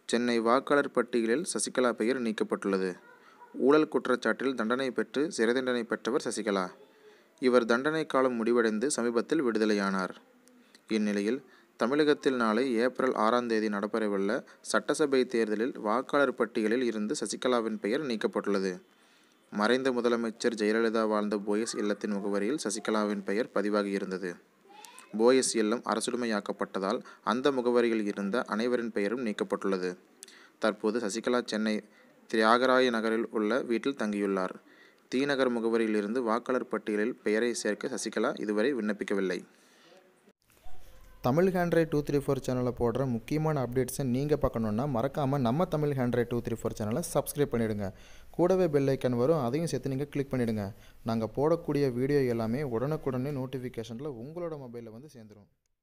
சென்னை வாக்காளர் பட்டியலில் சசிகலா பெயர் நீக்கப்பட்டுள்ளது ஊழல் குற்றச்சாட்டில் தண்டனை பெற்று சிறை தண்டனை பெற்றவர் சசிகலா இவர் தண்டனை காலம் முடிவடைந்து சமீபத்தில் விடுதலையானார் இந்நிலையில் தமிழகத்தில் நாளை ஏப்ரல் ஆறாம் தேதி நடைபெறவுள்ள சட்டசபை தேர்தலில் வாக்காளர் பட்டியலில் இருந்து சசிகலாவின் பெயர் நீக்கப்பட்டுள்ளது மறைந்த முதலமைச்சர் ஜெயலலிதா வாழ்ந்த போயஸ் இல்லத்தின் முகவரியில் சசிகலாவின் பெயர் பதிவாகியிருந்தது போயஸ் இல்லம் அரசுடைமையாக்கப்பட்டதால் அந்த முகவரியில் இருந்த அனைவரின் பெயரும் நீக்கப்பட்டுள்ளது தற்போது சசிகலா சென்னை தியாகராய நகரில் உள்ள வீட்டில் தங்கியுள்ளார் தீநகர் முகவரியில் இருந்து வாக்காளர் பட்டியலில் பெயரை சேர்க்க சசிகலா இதுவரை விண்ணப்பிக்கவில்லை தமிழ் ஹேண்ட்ரை டூ த்ரீ ஃபோர் சேனலில் போடுற முக்கியமான அப்டேட்ஸை நீங்கள் பார்க்கணுன்னா மறக்காமல் நம்ம தமிழ் ஹேண்ட்ரை டூ த்ரீ ஃபோர் சேனலை சப்ஸ்கிரைப் பண்ணிவிடுங்க கூடவே பெல் ஐக்கன் வரும் அதையும் சேர்த்து நீங்கள் கிளிக் பண்ணிவிடுங்க நாங்கள் போடக்கூடிய வீடியோ எல்லாமே உடனுக்குடனே நோட்டிஃபிகேஷனில் உங்களோட மொபைலில் வந்து சேர்ந்துடும்